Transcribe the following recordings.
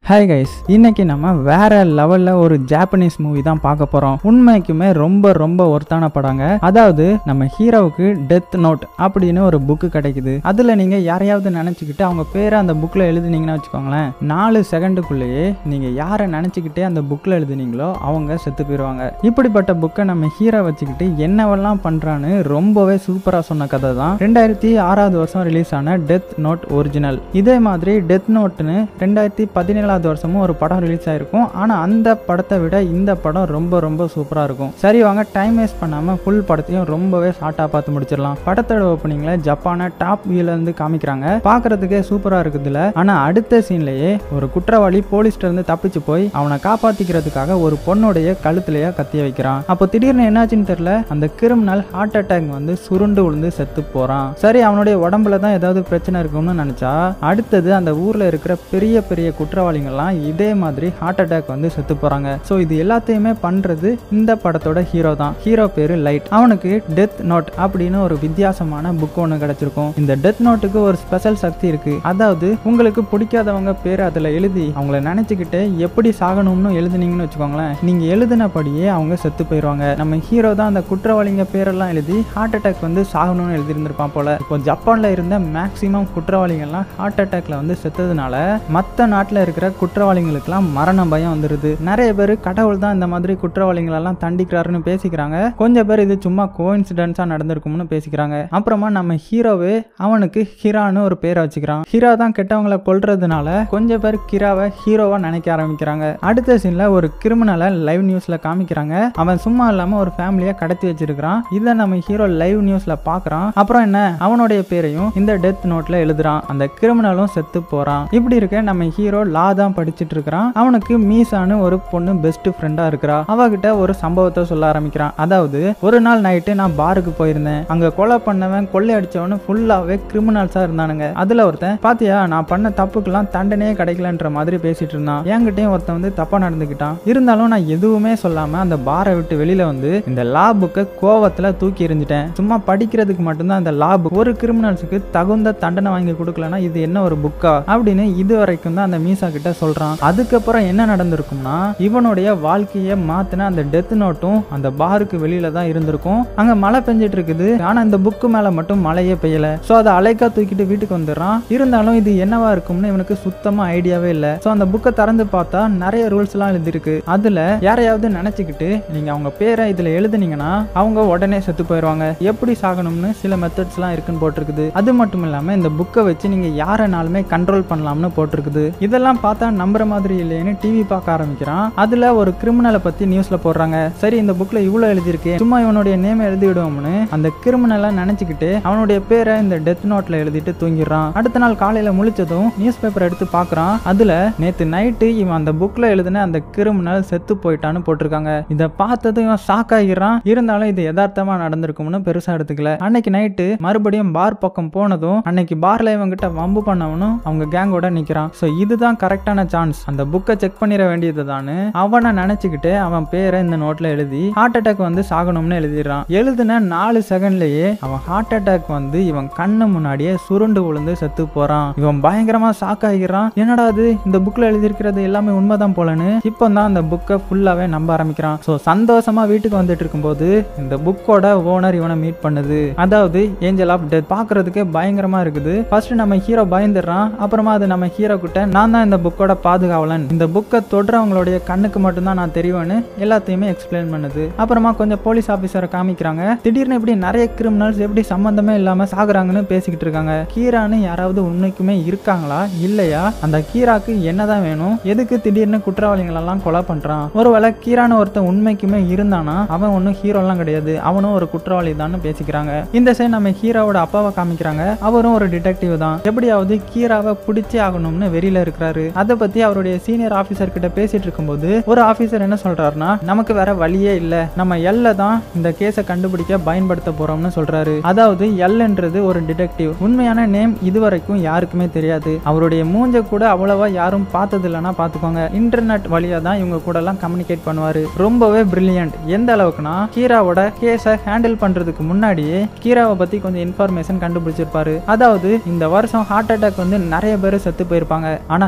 hi guys இன்னைக்கு நம்ம வேற லெவல்ல ஒரு ஜாப்பனீஸ் மூவி தான் பார்க்க போறோம் உண்மைக்குமே ரொம்ப ரொம்ப ஒர்த்தான படங்க அதாவது நம்ம ஹீரோவுக்கு டெத் நோட் அப்படின்னு ஒரு புக்கு கிடைக்குது அதுல நீங்க யாரையாவது நினைச்சுக்கிட்டு அவங்க பேரை அந்த புக்ல எழுதுனீங்கன்னா வச்சுக்கோங்களேன் நாலு செகண்டுக்குள்ளேயே நீங்க யாரை நினைச்சுக்கிட்டே அந்த புக்ல எழுதுனீங்களோ அவங்க செத்து போயிடுவாங்க இப்படிப்பட்ட புக்கை நம்ம ஹீரோ வச்சுக்கிட்டு என்னவெல்லாம் பண்றான்னு ரொம்பவே சூப்பரா சொன்ன கதை தான் ரெண்டாயிரத்தி ஆறாவது வருஷம் ரிலீஸ் ஆன டெத் நோட் ஒரிஜினல் இதே மாதிரி டெத் நோட்னு ரெண்டாயிரத்தி பதினேழாவது வருஷமும் ஒரு படம் ரிலீஸ் ஆயிருக்கும் ஆனா அந்த படத்தை விட இந்த படம் ரொம்ப ரொம்ப சூப்பரா இருக்கும் சரி வாங்க டைம் வேஸ்ட் பண்ணாம ஃபுல் படத்தையும் ரொம்பவே ஷார்ட்டா பார்த்து முடிச்சிடலாம் படத்தோட ஓப்பனிங்ல ஜப்பானை டாப் வியூல இருந்து காமிக்கிறாங்க பாக்குறதுக்கே சூப்பரா இருக்குதுல ஆனா அடுத்த சீன்லயே ஒரு குற்றவாளி போலீஸ்ல இருந்து தப்பிச்சு போய் அவனை காப்பாத்திக்கிறதுக்காக ஒரு பொண்ணுடைய கழுத்துலயே கத்திய வைக்கிறான் அப்போ திடீர்னு என்னாச்சுன்னு தெரியல அந்த கிரிமினல் ஹார்ட் அட்டாக் வந்து சுருண்டு விழுந்து செத்து போறான் சரி அவனுடைய உடம்புல தான் ஏதாவது பிரச்சனை இருக்கும்னு நினைச்சா அடுத்தது அந்த ஊர்ல இருக்கிற பெரிய பெரிய குற்றவாளிகள்லாம் இதே மாதிரி ஹார்ட் அட்டாக் வந்து செத்து போறாங்க ஸோ இது எல்லாத்தையுமே பண்றது இந்த படத்தோட ஹீரோ தான் ஹீரோ பேரு லைட் அவனுக்கு டெத் நோட் அப்படின்னு ஒரு வித்தியாசமான புக் ஒன்று கிடைச்சிருக்கும் இந்த டெத் நோட்டுக்கு ஒரு ஸ்பெஷல் சக்தி இருக்கு அதாவது உங்களுக்கு பிடிக்காதவங்க பேர் அதுல எழுதி அவங்கள நினைச்சுக்கிட்டு எப்படி சாகணும்னு எழுதுனீங்கன்னு வச்சுக்கோங்களேன் நீங்க எழுதினபடியே அவங்க செத்து போயிடுவாங்க நம்ம ஹீரோ தான் அந்த குற்றவாளிங்க பேரெல்லாம் எழுதி ஹார்ட் அட்டாக் வந்து சாகணும்னு எழுதியிருந்திருப்பான் போல இப்போ ஜப்பான்ல இருந்த மேக்சிமம் குற்றவாளிகள்லாம் ஹார்ட் அட்டாக்ல வந்து செத்ததுனால மற்ற நாட்டில் இருக்கிற குற்றவாளிகளுக்கெல்லாம் மரண பயம் வந்துருது நிறைய பேர் கடவுள் தான் இந்த மாதிரி குற்றவாளிகளெல்லாம் தண்டிக்கிறாருன்னு பேசிக்கிறாங்க கொஞ்சம் பேர் இது சும்மா கோயின்சிடென்ஸாக நடந்திருக்கும்னு பேசிக்கிறாங்க அப்புறமா நம்ம ஹீரோவே அவனுக்கு ஹிரான்னு ஒரு பேரை வச்சுக்கிறான் ஹீரா தான் கெட்டவங்களை கொல்றதுனால கொஞ்சம் பேர் கிராவை ஹீரோவா நினைக்க ஆரம்பிக்கிறாங்க அடுத்த சீன்ல ஒரு கிரிமினலை லைவ் நியூஸ்ல காமிக்கிறாங்க அவன் சும்மா இல்லாம ஒரு ஃபேமிலியை கடத்தி வச்சிருக்கிறான் இதை நம்ம ஹீரோ லைவ் நியூஸ்ல பாக்குறான் அப்புறம் என்ன அவனுடைய பேரையும் இந்த டெத் நோட்ல எழுதுறான் அந்த கிரிமினலும் செத்து போறான் இப்படி இருக்க நம்ம ஹீரோ லா தான் படிச்சிட்டு இருக்கிறான் அவனுக்கு மீசான்னு ஒரு பொண்ணு பெஸ்ட் ஃப்ரெண்டா இருக்கிறா அவகிட்ட ஒரு சம்பவத்தை சொல்ல ஆரம்பிக்கிறான் அதாவது ஒரு நாள் நைட்டு நான் பாருக்கு போயிருந்தேன் அங்க கொலை பண்ணவன் கொள்ளை அடிச்சவனு ஃபுல்லாவே கிரிமினல்ஸா இருந்தானுங்க அதுல ஒருத்தன் பாத்தியா நான் பண்ண தப்புக்கெல்லாம் தண்டனையே கிடைக்கலன்ற மாதிரி பேசிட்டு இருந்தான் என்கிட்டயும் ஒருத்தன் வந்து தப்பா நடந்துக்கிட்டான் இருந்தாலும் நான் எதுவுமே சொல்லாம அந்த பாரை விட்டு வெளியில வந்து இந்த லா புக்கை கோவத்துல தூக்கி எறிஞ்சிட்டேன் சும்மா படிக்கிறதுக்கு மட்டும்தான் அந்த லா புக் ஒரு கிரிமினல்ஸுக்கு தகுந்த தண்டனை வாங்கி கொடுக்கலன்னா இது என்ன ஒரு புக்கா அப்படின்னு இது வரைக்கும் தான் அந்த மீசா கிட்ட சொல்றான் அதுக்கப்புறம் என்ன நடந்திருக்கும்னா இவனுடைய வாழ்க்கையை மாத்தின அந்த டெத் நோட்டும் அந்த பாருக்கு வெளியில தான் இருந்திருக்கும் அங்க மழை பெஞ்சிட்டு இருக்குது ஆனா இந்த புக்கு மேல மட்டும் மழையே பெய்யல சோ அதை அலைக்கா தூக்கிட்டு வீட்டுக்கு வந்துடுறான் இருந்தாலும் இது என்னவா இருக்கும்னு இவனுக்கு சுத்தமா ஐடியாவே இல்ல சோ அந்த புக்கை திறந்து பார்த்தா நிறைய ரூல்ஸ் எல்லாம் எழுதிருக்கு அதுல யாரையாவது நினைச்சுக்கிட்டு நீங்க அவங்க பேரை இதுல எழுதுனீங்கன்னா அவங்க உடனே செத்து போயிடுவாங்க எப்படி சாகணும்னு சில மெத்தட்ஸ் எல்லாம் இருக்குன்னு போட்டிருக்குது அது மட்டும் இல்லாம இந்த புக்கை வச்சு நீங்க யாரனாலுமே கண்ட்ரோல் பண்ணலாம்னு போட்டிருக்குது இதெல்லாம் பார்த்தா நம்புற மாதிரி இல்லைன்னு டிவி பார்க்க ஆரம்பிக்கிறான் அதுல ஒரு கிரிமினலை பத்தி நியூஸ்ல போடுறாங்க சரி இந்த புக்ல இவ்வளவு எழுதியிருக்கு சும்மா இவனுடைய நேம் எழுதி விடுவோம்னு அந்த கிரிமினலை நினைச்சுக்கிட்டு அவனுடைய பேரை இந்த டெத் நோட்ல எழுதிட்டு தூங்கிடுறான் அடுத்த நாள் காலையில முழிச்சதும் நியூஸ் பேப்பர் எடுத்து பார்க்கறான் அதுல நேத்து நைட்டு இவன் அந்த புக்ல எழுதின அந்த கிரிமினல் செத்து போயிட்டான்னு போட்டிருக்காங்க இதை பார்த்ததும் இவன் ஷாக் ஆகிறான் இருந்தாலும் இது யதார்த்தமா நடந்திருக்கும்னு பெருசா எடுத்துக்கல அன்னைக்கு நைட்டு மறுபடியும் பார் பக்கம் போனதும் அன்னைக்கு பார்ல இவங்கிட்ட வம்பு பண்ணவனும் அவங்க கேங்கோட நிக்கிறான் சோ இதுதான் கரெக்டான சான்ஸ் அந்த புக்கை செக் பண்ணிட வேண்டியது அவனை நினைச்சுக்கிட்டு அவன் பேரை இந்த நோட்ல எழுதி ஹார்ட் அட்டாக் வந்து சாகணும்னு எழுதிடுறான் எழுதின நாலு செகண்ட்லயே அவன் ஹார்ட் அட்டாக் வந்து இவன் கண்ணு முன்னாடியே சுருண்டு விழுந்து செத்து போறான் இவன் பயங்கரமா ஷாக் ஆகிறான் என்னடா அது இந்த புக்ல எழுதியிருக்கிறது எல்லாமே உண்மைதான் போலன்னு இப்போ தான் அந்த புக்கை ஃபுல்லாவே நம்ப ஆரம்பிக்கிறான் ஸோ சந்தோஷமா வீட்டுக்கு வந்துட்டு இருக்கும்போது இந்த புக்கோட ஓனர் இவனை மீட் பண்ணுது அதாவது ஏஞ்சல் ஆஃப் டெத் பாக்குறதுக்கே பயங்கரமா இருக்குது ஃபர்ஸ்ட் நம்ம ஹீரோ பயந்துடுறான் அப்புறமா அது நம்ம ஹீரோ கிட்ட நான் தான் இந்த புக்கோட பாதுகாவலன் இந்த புக்கை தொடுறவங்களுடைய கண்ணுக்கு மட்டும்தான் நான் தெரிவேன்னு எல்லாத்தையுமே எக்ஸ்பிளைன் பண்ணுது அப்புறமா கொஞ்சம் போலீஸ் ஆஃபீஸரை காமிக்கிறாங்க திடீர்னு இப்படி நிறைய கிரிமினல்ஸ் எப்படி சம்பந்தமே இல்லாம சாகுறாங்கன்னு பேசிக்கிட்டு இருக்காங்க கீரான்னு யாராவது உண்மைக்குமே இருக்காங்களா இல்லையா அந்த கீராக்கு என்னதான் வேணும் எதுக்கு திடீர்னு குற்றவாளிகள் எல்லாம் கொலை பண்றான் ஒருவேளை கீரான்னு ஒருத்தன் உண்மைக்குமே இருந்தானா அவன் ஒன்றும் ஹீரோலாம் கிடையாது அவனும் ஒரு குற்றவாளி தான் பேசிக்கிறாங்க இந்த சைடு நம்ம ஹீரோவோட அப்பாவை காமிக்கிறாங்க அவரும் ஒரு டிடெக்டிவ் தான் எப்படியாவது கீராவை பிடிச்சே ஆகணும்னு வெறியில இருக்கிறாரு அதை பத்தி அவருடைய சீனியர் ஆபீசர் கிட்ட பேசிட்டு இருக்கும்போது ஒரு ஆபீசர் என்ன சொல்றாருன்னா நமக்கு வேற வழியே இல்ல நம்ம எல்ல தான் இந்த கேஸை கண்டுபிடிக்க பயன்படுத்த போறோம்னு சொல்றாரு அதாவது எல்ன்றது ஒரு டிடெக்டிவ் உண்மையான நேம் இதுவரைக்கும் யாருக்குமே தெரியாது அவருடைய மூஞ்ச கூட அவ்வளவா யாரும் பார்த்தது இல்லைன்னா பாத்துக்கோங்க இன்டர்நெட் வழியா தான் இவங்க கூட எல்லாம் கம்யூனிகேட் பண்ணுவாரு ரொம்பவே பிரில்லியன்ட் எந்த அளவுக்குனா கீராவோட கேஸை ஹேண்டில் பண்றதுக்கு முன்னாடியே கீராவை பத்தி கொஞ்சம் இன்ஃபர்மேஷன் கண்டுபிடிச்சிருப்பாரு அதாவது இந்த வருஷம் ஹார்ட் அட்டாக் வந்து நிறைய பேர் செத்து போயிருப்பாங்க ஆனா ஹார்ட்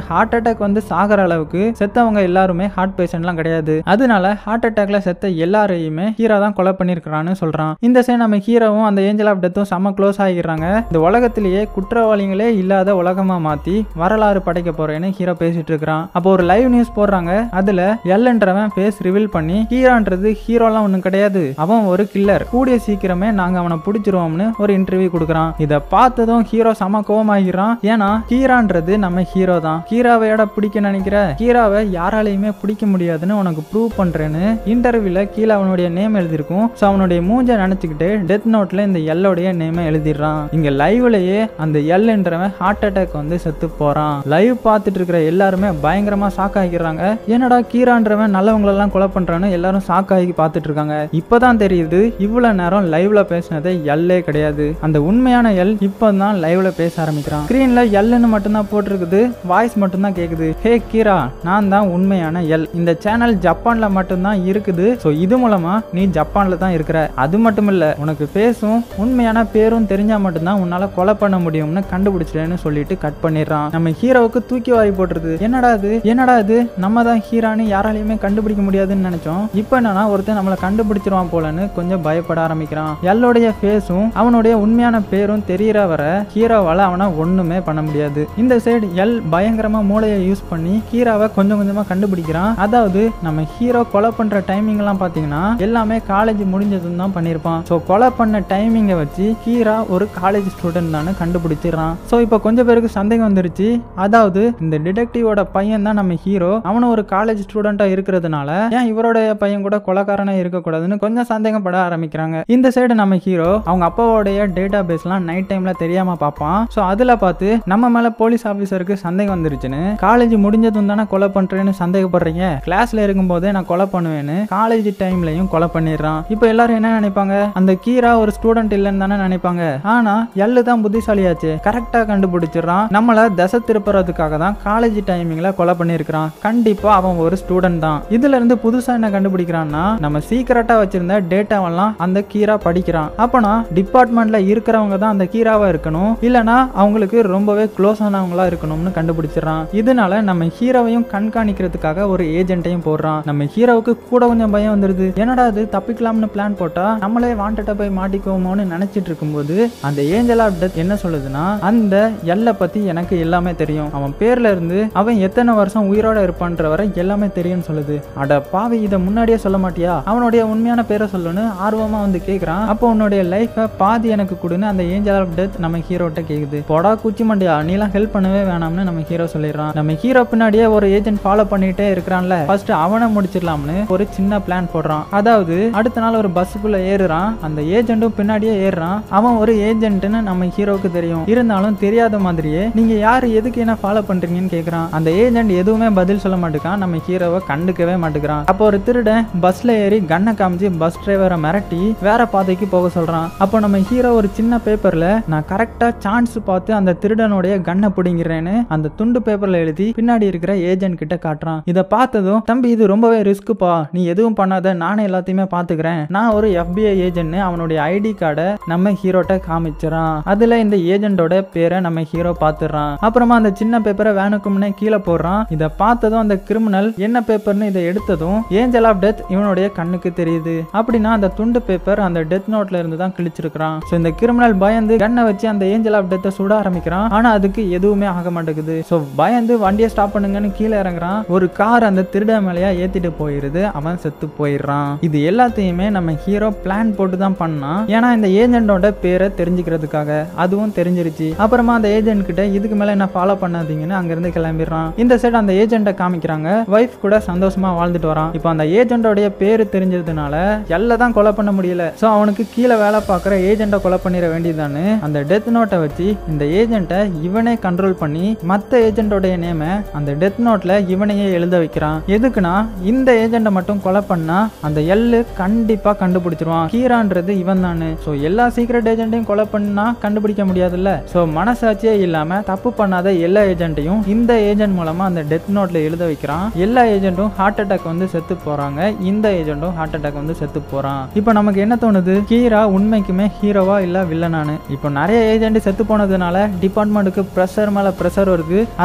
அட்டாக் வந்து சாகிற அளவுக்கு செத்தவங்க எல்லாருமே ஹார்ட் பேஷண்ட்லாம் கிடையாது அதனால ஹார்ட் அட்டாக்ல செத்த எல்லாரையுமே ஹீரோ தான் கொலை பண்ணிருக்கான்னு சொல்றான் இந்த சைடு நம்ம ஹீரோவும் அந்த ஏஞ்சல் ஆஃப் டெத்தும் செம்ம க்ளோஸ் ஆகிடுறாங்க இந்த உலகத்திலேயே குற்றவாளிகளே இல்லாத உலகமா மாத்தி வரலாறு படைக்க போறேன்னு ஹீரோ பேசிட்டு இருக்கிறான் அப்போ ஒரு லைவ் நியூஸ் போடுறாங்க அதுல எல்ன்றவன் பேஸ் ரிவீல் பண்ணி ஹீரோன்றது ஹீரோலாம் ஒண்ணும் கிடையாது அவன் ஒரு கில்லர் கூடிய சீக்கிரமே நாங்க அவனை பிடிச்சிருவோம்னு ஒரு இன்டர்வியூ கொடுக்குறான் இதை பார்த்ததும் ஹீரோ செம கோவமாகிறான் ஏன்னா ஹீரான்றது நம்ம ஹீரோ தான் ஹீரோவையோட பிடிக்க நினைக்கிற ஹீரோவை யாராலையுமே பிடிக்க முடியாதுன்னு உனக்கு ப்ரூவ் பண்றேன்னு இன்டர்வியூல கீழே அவனுடைய நேம் எழுதியிருக்கும் ஸோ அவனுடைய மூஞ்ச நினைச்சுக்கிட்டு டெத் நோட்ல இந்த எல்லோடைய நேமை எழுதிடுறான் இங்க லைவ்லயே அந்த எல்ன்றவன் ஹார்ட் அட்டாக் வந்து செத்து போறான் லைவ் பார்த்துட்டு இருக்கிற எல்லாருமே பயங்கரமா ஷாக் ஆகிக்கிறாங்க என்னடா கீரான்றவன் நல்லவங்களெல்லாம் கொலை பண்றான்னு எல்லாரும் ஷாக் ஆகி பார்த்துட்டு இருக்காங்க இப்பதான் தெரியுது இவ்வளவு நேரம் லைவ்ல பேசினது எல்லே கிடையாது அந்த உண்மையான எல் இப்பதான் லைவ்ல பேச ஆரம்பிக்கிறான் ஸ்கிரீன்ல எல்லுன்னு மட்டும்தான் போட்டிருக்குது வாய்ஸ் மட்டும்தான் கேக்குது ஹே கீரா நான் தான் உண்மையான எல் இந்த சேனல் ஜப்பான்ல மட்டும்தான் இருக்குது ஸோ இது மூலமா நீ ஜப்பான்ல தான் இருக்கிற அது மட்டும் இல்ல உனக்கு பேசும் உண்மையான பேரும் தெரிஞ்சா மட்டும்தான் உன்னால கொலை பண்ண முடியும்னு கண்டுபிடிச்சிட்டேன்னு சொல்லிட்டு கட் பண்ணிடுறான் நம்ம ஹீரோவுக்கு தூக்கி வாரி போட்டுருது என்னடா இது என்னடா இது நம்ம தான் ஹீரான்னு யாராலையுமே கண்டுபிடிக்க முடியாதுன்னு நினைச்சோம் இப்போ என்னன்னா ஒருத்தன் நம்மளை கண்டுபிடிச்சிருவான் போலன்னு கொஞ்சம் பயப்பட ஆரம்பிக்கிறான் எல்லோடைய ஃபேஸும் அவனுடைய உண்மையான பேரும் தெரியற வர ஹீரோவால அவனை ஒண்ணுமே பண்ண முடியாது இந்த சைடு எல் பயங்கரமா மூளையை யூஸ் பண்ணி ஹீரோவை கொஞ்சம் கொஞ்சமா கண்டுபிடிக்கிறான் அதாவது நம்ம ஹீரோ கொலை பண்ற டைமிங் எல்லாம் பாத்தீங்கன்னா எல்லாமே காலேஜ் முடிஞ்சதும் தான் பண்ணியிருப்பான் ஸோ கொலை பண்ண டைமிங்கை வச்சு ஹீரா ஒரு காலேஜ் ஸ்டூடெண்ட் தான் கண்டுபிடிச்சிடுறான் ஸோ இப்போ கொஞ்சம் பேருக்கு சந்தேகம் வந்துருச்சு அதாவது இந்த டிடெக்டிவோட பையன் தான் நம்ம ஹீரோ அவனும் ஒரு காலேஜ் ஸ்டூடெண்டா இருக்கிறதுனால ஏன் இவருடைய பையன் கூட கொலைக்காரனா இருக்கக்கூடாதுன்னு கொஞ்சம் சந்தேகப்பட ஆரம்பிக்கிறாங்க இந்த சைடு நம்ம ஹீரோ அவங்க அப்பாவோடைய டேட்டா பேஸ்லாம் நைட் டைம்ல தெரியாம பார்ப்பான் ஸோ அதுல பார்த்து நம்ம மேல போலீஸ் ஆஃபீஸருக்கு சந்தேகம் வந்துருச்சுன்னு காலேஜ் முடிஞ்சதும் தானே கொலை பண்றேன்னு சந்தேகப்படுறீங்க கிளாஸ்ல இருக்கும்போதே நான் கொலை பண்ணுவேன்னு காலேஜ் டைம்லயும் கொலை பண்ணிடுறான் இப்போ எல்லாரும் என்ன நினைப்பாங்க அந்த கீரா ஒரு ஸ்டூடெண்ட் இல்லைன்னு தானே நினைப்பாங்க ஆனா எல்லு தான் புத்திசாலியாச்சு கரெக்டா கண்டுபிடிச்சிடுறான் நம்மள தசை திருப்புறதுக்காக தான் காலேஜ் டைமிங்ல கொலை பண்ணியிருக்கிறான் கண்டிப்பா அவன் ஒரு ஸ்டூடெண்ட் தான் இதுல இருந்து புதுசா என்ன கண்டுபிடிக்கிறான்னா நம்ம சீக்கிரட்டா வச்சிருந்த டேட்டாவெல்லாம் அந்த கீரா படிக்கிறான் அப்பனா டிபார்ட்மெண்ட்ல இருக்கிறவங்க தான் அந்த கீராவா இருக்கணும் இல்லனா அவங்களுக்கு ரொம்பவே க்ளோஸ் ஆனவங்களா இருக்கணும்னு கண்டுபிடிச்சிடறான் இதனால நம்ம ஹீரோவையும் கண்காணிக்கிறதுக்காக ஒரு ஏஜென்ட்டையும் போடுறான் நம்ம ஹீரோவுக்கு கூட கொஞ்சம் பயம் வந்துருது என்னடா அது தப்பிக்கலாம்னு பிளான் போட்டா நம்மளே வாண்டட்டா போய் மாட்டிக்குவோமோன்னு நினைச்சிட்டு இருக்கும்போது அந்த ஏஞ்சல் ஆஃப் டெத் என்ன சொல்லுதுன்னா அந்த எல்லை பத்தி எனக்கு எல்லாமே தெரியும் அவன் பேர்ல இருந்து அவன் எத்தனை வருஷம் உயிரோட இருப்பான்ற வரை எல்லாமே தெரியும்னு சொல்லுது அட பாவி இதை முன்னாடியே சொல்ல மாட்டியா அவனுடைய உண்மையான பேரை சொல்லுன்னு ஆர்வமா வந்து கேக்குறான் அப்போ உன்னுடைய லைஃபை பாதி எனக்கு கொடுன்னு அந்த ஏஞ்சல் ஆஃப் டெத் நம்ம ஹீரோட்ட கேக்குது பொடா குச்சி மண்டியா நீலாம் ஹெல்ப் பண்ணவே வேணாம்னு நம்ம ஹீரோ சொல்லிடுறான் நம்ம ஹீரோ பின்னாடியே ஒரு ஏஜென்ட் ஃபாலோ பண்ணிட்டே இருக்கிறான்ல ஃபர்ஸ்ட் அவனை முடிச்சிடலாம்னு ஒரு சின்ன பிளான் போடுறான் அதாவது அடுத்த நாள் ஒரு பஸ்ஸுக்குள்ள ஏறுறான் அந்த ஏஜென்ட்டும் பின்னாடியே ஏறுறான் அவன் ஒரு ஏஜென்ட்னு நம்ம ஹீரோவுக்கு தெரியும் இருந்தாலும் தெரியாத மாதிரியே நீங்க யாரு எதுக்கு என்ன ஃபாலோ பண்றீங்கன்னு கேக்குறான் அந்த ஏஜென்ட் எதுவுமே பதில் சொல்ல மாட்டேங்கான் நம்ம ஹீரோவை கண்டுக்கவே மாட்டேங்கிறான் அப்போ ஒரு திருடன் பஸ்ல ஏறி கண்ணை காமிச்சு பஸ் டிரைவரை மிரட்டி வேற பாதைக்கு போக சொல்றான் அப்போ நம்ம ஹீரோ ஒரு சின்ன பேப்பர்ல நான் கரெக்டா சான்ஸ் பார்த்து அந்த திருடனுடைய கண்ணை பிடிங்கிறேன்னு அந்த துண்டு பேப்பர்ல எழுதி பின்னாடி இருக்கிற ஏஜென்ட் கிட்ட காட்டுறான் இதை பார்த்ததும் தம்பி இது ரொம்பவே ரிஸ்க்குப்பா நீ எதுவும் பண்ணாத நானே எல்லாத்தையுமே பாத்துக்கிறேன் நான் ஒரு FBI ஏஜென்ட்னு அவனுடைய ஐடி கார்டை நம்ம ஹீரோட்ட காமிச்சிடறான் அதுல இந்த ஏஜென்ட்டோட பேரை நம்ம ஹீரோ பாத்துறான் அப்புறமா அந்த சின்ன பேப்பரை வேணுக்கு முன்னே கீழே போடுறான் இதை பார்த்ததும் அந்த கிரிமினல் என்ன பேப்பர்னு இதை எடுத்ததும் ஏஞ்சல் ஆஃப் டெத் இவனுடைய கண்ணுக்கு தெரியுது அப்படின்னா அந்த துண்டு பேப்பர் அந்த டெத் நோட்ல இருந்து தான் கிழிச்சிருக்கிறான் ஸோ இந்த கிரிமினல் பயந்து கண்ணை வச்சு அந்த ஏஞ்சல் ஆஃப் டெத்தை சுட ஆரம்பிக்கிறான் ஆனா அதுக்கு எதுவுமே ஆக மாட்டேங்குது ஸோ பயந்து வண்டியை ஸ்டாப் பண்ணுங்கன்னு கீழே இறங்குறான் ஒரு கார் அந்த திருட மேலையா ஏத்திட்டு போயிருது அவன் செத்து போயிடுறான் இது எல்லாத்தையுமே நம்ம ஹீரோ பிளான் போட்டு தான் பண்ணான் ஏன்னா இந்த ஏஜென்ட்டோட பேரை தெரிஞ்சுக்கிறதுக்காக அதுவும் தெரிஞ்சிருச்சு அப்புறமா அந்த ஏஜென்ட் கிட்ட இதுக்கு மேல என்ன ஃபாலோ பண்ணாதீங்கன்னு அங்கிருந்து கிளம்பிடுறான் இந்த சைடு அந்த ஏஜென்ட்டை காமிக்கிறாங்க ஒய்ஃப் கூட சந்தோஷமா வாழ்ந்துட்டு வரான் இப்போ அந்த ஏஜென்ட்டோடைய பேரு தெரிஞ்சதுனால எல்லாம் தான் கொலை பண்ண முடியல ஸோ அவனுக்கு கீழே வேலை பார்க்குற ஏஜென்ட்டை கொலை பண்ணிட வேண்டியதானு அந்த டெத் நோட்டை வச்சு இந்த ஏஜென்ட்டை இவனே கண்ட்ரோல் பண்ணி மற்ற ஏஜென்ட்டோடைய நேமை அந்த டெத் நோட்ல இவனையே எழுத வைக்கிறான் எதுக்குன்னா இந்த ஏஜென்ட்டை மட்டும் கொலை பண்ணா அந்த எல்லு கண்டிப்பா கண்டுபிடிச்சிருவான் ஹீரான்றது இவன் தானு ஸோ எல்லா சீக்ரெட் ஏஜென்ட்டையும் கொலை பண்ணா கண்டுபிடிக்க முடியாதுல்ல ஸோ மனசாட்சியே இல்லாம தப்பு பண்ணாத எல்லா ஏஜென்ட்டையும் இந்த ஏஜென்ட் மூலமா அந்த டெத் நோட்ல எழுத வைக்கிறான் எல்லா ஏஜென்ட்டும் ஹார்ட் அட்டாக் வந்து செத்து போறாங்க இந்த ஏஜென்ட்டும் ஹார்ட் அட்டாக் வந்து செத்து போறான் இப்போ நமக்கு என்ன தோணுது ஹீரா உண்மைக்குமே ஹீரோவா இல்ல வில்லனானு இப்போ நிறைய ஏஜென்ட் செத்து போனதுனால டிபார்ட்மெண்ட்டுக்கு ப்ரெஷர் மேல ப்ரெஷர் வருது அதனால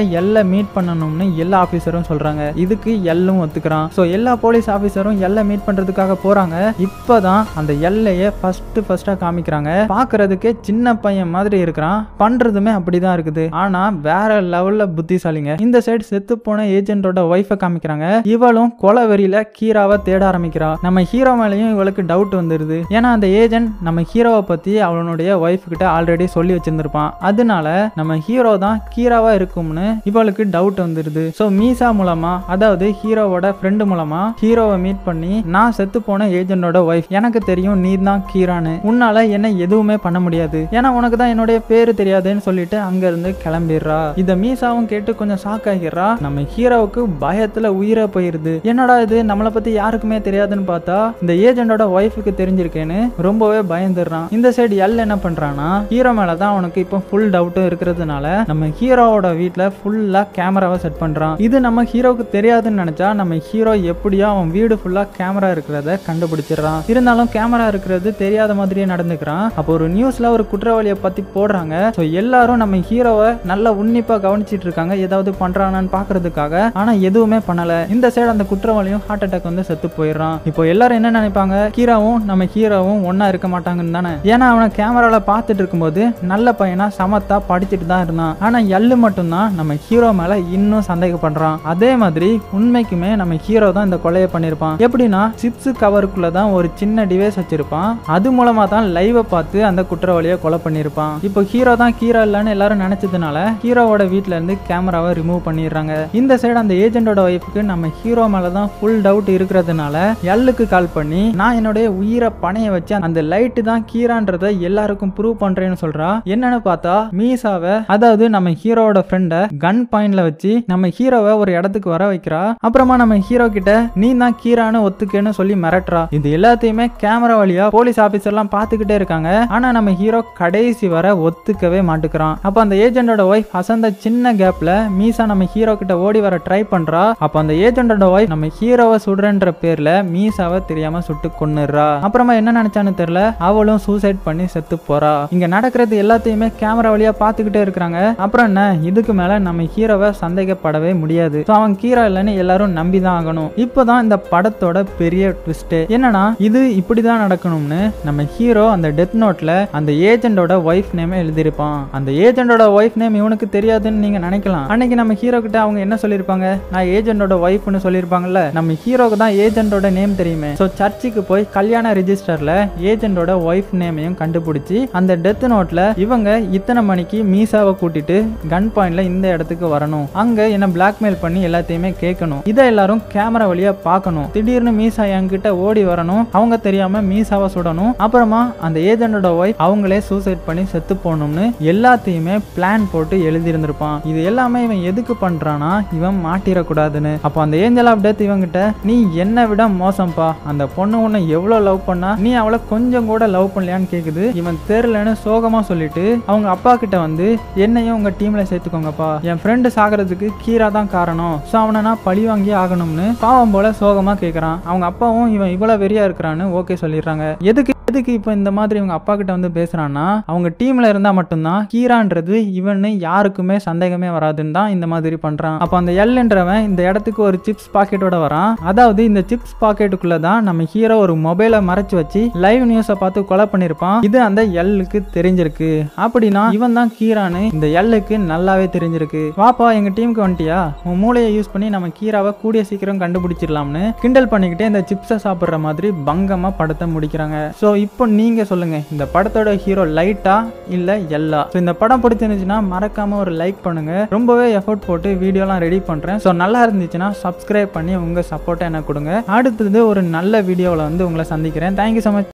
எல்லை மீட் பண்ணணும்னு எல்லா ஆபீசரும் சொல்றாங்க இதுக்கு எல்லும் ஒத்துக்கிறான் ஸோ எல்லா போலீஸ் ஆபீசரும் எல்லை மீட் பண்றதுக்காக போறாங்க இப்பதான் அந்த எல்லையை ஃபர்ஸ்ட் ஃபர்ஸ்டா காமிக்கிறாங்க பாக்குறதுக்கே சின்ன பையன் மாதிரி இருக்கிறான் பண்றதுமே அப்படிதான் இருக்குது ஆனா வேற லெவல்ல புத்திசாலிங்க இந்த சைடு செத்து போன ஏஜென்ட்டோட ஒய்ஃபை காமிக்கிறாங்க இவளும் கொலை வெறியில கீராவை தேட ஆரம்பிக்கிறா நம்ம ஹீரோ மேலேயும் இவளுக்கு டவுட் வந்துருது ஏன்னா அந்த ஏஜென்ட் நம்ம ஹீரோவை பத்தி அவனுடைய ஒய்ஃப் கிட்ட ஆல்ரெடி சொல்லி வச்சிருந்திருப்பான் அதனால நம்ம ஹீரோ தான் கீராவா இருக்கும்னு இவளுக்கு டவுட் வந்துருது ஸோ மீசா மூலமா அதாவது ஹீரோவோட ஃப்ரெண்டு மூலமா ஹீரோவை மீட் பண்ணி நான் செத்து போன ஏஜென்டோட ஒய்ஃப் எனக்கு தெரியும் நீ தான் கீரான்னு உன்னால என்ன எதுவுமே பண்ண முடியாது ஏன்னா உனக்கு தான் என்னுடைய பேரு தெரியாதுன்னு சொல்லிட்டு அங்க இருந்து கிளம்பிடுறா இத மீசாவும் கேட்டு கொஞ்சம் ஷாக் ஆகிடுறா நம்ம ஹீரோவுக்கு பயத்துல உயிரை போயிருது என்னடா இது நம்மளை பத்தி யாருக்குமே தெரியாதுன்னு பார்த்தா இந்த ஏஜென்டோட ஒய்ஃபுக்கு தெரிஞ்சிருக்கேன்னு ரொம்பவே பயந்துடுறான் இந்த சைடு எல் என்ன பண்றான்னா ஹீரோ மேல தான் அவனுக்கு இப்போ ஃபுல் டவுட்டும் இருக்கிறதுனால நம்ம ஹீரோவோட வீட்ல ஃபுல்லா கேமராவை செட் பண்றான் இது நம்ம ஹீரோவுக்கு தெரியாதுன்னு நினைச்சா நம்ம ஹீரோ எப்படியோ அவன் வீடு ஃபுல்லா கேமரா இருக்கிறத கண்டுபிடிச்சிடுறான் இருந்தாலும் கேமரா இருக்கிறது தெரியாத மாதிரியே நடந்துக்கிறான் அப்போ ஒரு நியூஸ்ல ஒரு குற்றவாளியை பத்தி போடுறாங்க ஸோ எல்லாரும் நம்ம ஹீரோவை நல்லா உன்னிப்பா கவனிச்சிட்டு இருக்காங்க ஏதாவது பண்றானான்னு பாக்குறதுக்காக ஆனா எதுவுமே பண்ணல இந்த சைடு அந்த குற்றவாளியும் ஹார்ட் அட்டாக் வந்து செத்து போயிடுறான் இப்போ எல்லாரும் என்ன நினைப்பாங்க ஹீரோவும் நம்ம ஹீரோவும் ஒண்ணா இருக்க மாட்டாங்கன்னு தானே ஏன்னா அவனை கேமரால பார்த்துட்டு இருக்கும்போது நல்ல பையனா சமத்தா படிச்சுட்டு தான் இருந்தான் ஆனா எள்ளு மட்டும்தான் நம்ம ஹீரோ மேல இன்னும் சந்தேகப்படுறான் அதே மாதிரி உண்மைக்குமே நம்ம ஹீரோ தான் இந்த கொலையை பண்ணியிருப்பான் எப்படின்னா சிப்ஸ் கவருக்குள்ள தான் ஒரு சின்ன டிவைஸ் வச்சிருப்பான் அது மூலமா தான் லைவை பார்த்து அந்த குற்றவாளியை கொலை பண்ணியிருப்பான் இப்போ ஹீரோ தான் ஹீரோ இல்லைன்னு எல்லாரும் நினைச்சதுனால ஹீரோவோட வீட்ல இருந்து கேமராவை ரிமூவ் பண்ணிடுறாங்க இந்த சைடு அந்த ஏஜென்டோட ஒய்ஃபுக்கு நம்ம ஹீரோ மேல தான் ஃபுல் டவுட் இருக்கிறதுனால எல்லுக்கு கால் பண்ணி நான் என்னுடைய உயிரை பணைய வச்சு அந்த லைட்டு தான் கீரான்றத எல்லாருக்கும் ப்ரூவ் பண்றேன்னு சொல்றா என்னன்னு பார்த்தா மீசாவை அதாவது நம்ம ஹீரோவோட ஃப்ரெண்டை கன் பாயிண்ட்ல வச்சு நம்ம ஹீரோவை ஒரு இடத்துக்கு வர வைக்கிறா அப்புறமா நம்ம ஹீரோ கிட்ட நீ தான் கீரான்னு ஒத்துக்கேன்னு சொல்லி மிரட்டுறா இது எல்லாத்தையுமே கேமரா வழியா போலீஸ் ஆபீசர்லாம் பார்த்துக்கிட்டே இருக்காங்க ஆனா நம்ம ஹீரோ கடைசி வர ஒத்துக்கவே மாட்டுக்கிறான் அப்ப அந்த ஏஜென்டோட ஒய்ஃப் அசந்த சின்ன கேப்ல மீசா நம்ம ஹீரோ கிட்ட ஓடி வர ட்ரை பண்றா அப்ப அந்த ஏஜென்டோட ஒய்ஃப் நம்ம ஹீரோவை சுடுறன்ற பேர்ல மீசாவை தெரியாம சுட்டு கொன்னுடுறா அப்புறமா என்ன நினைச்சான்னு தெரியல அவளும் சூசைட் பண்ணி செத்து போறா இங்க நடக்கிறது எல்லாத்தையுமே கேமரா வழியா பார்த்துக்கிட்டே இருக்கிறாங்க அப்புறம் என்ன இதுக்கு மேல நம்ம ஹீரோவை சந்தேகப்படவே முடியாது So, அவன் ஹீரோ இல்லைன்னு எல்லாரும் நம்பி தான் ஆகணும் இப்போதான் இந்த படத்தோட பெரிய ட்விஸ்டே என்னன்னா இது இப்படிதான் நடக்கணும்னு நம்ம ஹீரோ அந்த டெத் நோட்ல அந்த ஏஜென்டோட ஒய்ஃப் நேம் எழுதியிருப்பான் அந்த ஏஜென்டோட ஒய்ஃப் நேம் இவனுக்கு தெரியாதுன்னு நீங்க நினைக்கலாம் அன்னைக்கு நம்ம ஹீரோ கிட்ட அவங்க என்ன சொல்லியிருப்பாங்க நான் ஏஜென்டோட ஒய்ஃப்னு சொல்லியிருப்பாங்கல்ல நம்ம ஹீரோக்கு தான் ஏஜென்டோட நேம் தெரியுமே ஸோ சர்ச்சுக்கு போய் கல்யாண ரிஜிஸ்டர்ல ஏஜென்டோட ஒய்ஃப் நேமையும் கண்டுபிடிச்சி அந்த டெத் நோட்ல இவங்க இத்தனை மணிக்கு மீசாவை கூட்டிட்டு கன் பாயிண்ட்ல இந்த இடத்துக்கு வரணும் அங்க என்ன பிளாக்மெயில் பண்ணி எல்லாத்தையுமே கேட்கணும் இதை எல்லாரும் கேமரா வழியா பார்க்கணும் திடீர்னு மீசா என்கிட்ட ஓடி வரணும் அவங்க தெரியாம மீசாவை சுடணும் அப்புறமா அந்த ஏஜென்டோட ஒய்ஃப் அவங்களே சூசைட் பண்ணி செத்து போகணும்னு எல்லாத்தையுமே பிளான் போட்டு எழுதியிருந்திருப்பான் இது எல்லாமே இவன் எதுக்கு பண்றானா இவன் மாட்டிடக்கூடாதுன்னு அப்போ அந்த ஏஞ்சல் ஆஃப் டெத் இவங்கிட்ட நீ என்னை விட மோசம்ப்பா அந்த பொண்ணு உன்னை எவ்வளோ லவ் பண்ணா நீ அவளை கொஞ்சம் கூட லவ் பண்ணலையான்னு கேக்குது இவன் தெரியலன்னு சோகமா சொல்லிட்டு அவங்க அப்பா கிட்ட வந்து என்னையும் உங்க டீம்ல சேர்த்துக்கோங்கப்பா என் ஃப்ரெண்டு சாகிறதுக்கு கீரா தான் காரணம் ஸோ அவனை நான் பழி வாங்கி ஆகணும்னு பாவம் போல சோகமா கேட்கறான் அவங்க அப்பாவும் இவன் இவ்வளவு வெறியா இருக்கிறான்னு ஓகே சொல்லிடுறாங்க எதுக்கு எதுக்கு இப்போ இந்த மாதிரி இவங்க அப்பா கிட்ட வந்து பேசுறான்னா அவங்க டீம்ல இருந்தா மட்டும்தான் கீரான்றது இவனு யாருக்குமே சந்தேகமே வராதுன்னு தான் இந்த மாதிரி பண்றான் அப்போ அந்த எல்ன்றவன் இந்த இடத்துக்கு ஒரு சிப்ஸ் பாக்கெட்டோட வரான் அதாவது இந்த சிப்ஸ் பாக்கெட்டுக்குள்ள தான் நம்ம ஹீரோ ஒரு மொபைலை மறைச்சு வச்சு லைவ் நியூஸை பார்த்து கொலை பண்ணிருப்பான் இது அந்த எல்லுக்கு தெரிஞ்சிருக்கு அப்படின்னா இவன் தான் கீரான்னு இந்த எல்லுக்கு நல்லாவே தெரிஞ்சிருக்கு வாப்பா எங்க டீமுக்கு வந்துட்டியா உன் மூளையை யூஸ் பண்ணி நம்ம கீராவை கூடிய சீக்கிரம் கண்டுபிடிச்சிடலாம்னு கிண்டல் பண்ணிக்கிட்டே இந்த சிப்ஸை சாப்பிடுற மாதிரி பங்கமா படத்தை முடிக்கிறாங்க ஸோ இப்போ நீங்க சொல்லுங்க இந்த படத்தோட ஹீரோ லைட்டா இல்ல எல்லா ஸோ இந்த படம் பிடிச்சிருந்துச்சுன்னா மறக்காம ஒரு லைக் பண்ணுங்க ரொம்பவே எஃபோர்ட் போட்டு வீடியோலாம் ரெடி பண்றேன் ஸோ நல்லா இருந்துச்சுன்னா சப்ஸ்கிரைப் பண்ணி உங்க சப்போர்ட்டை எனக்கு கொடுங்க அடுத்தது ஒரு நல்ல வீடியோவில் வந்து உங்களை சந்திக்கிறேன் தேங்க்யூ ஸோ மச்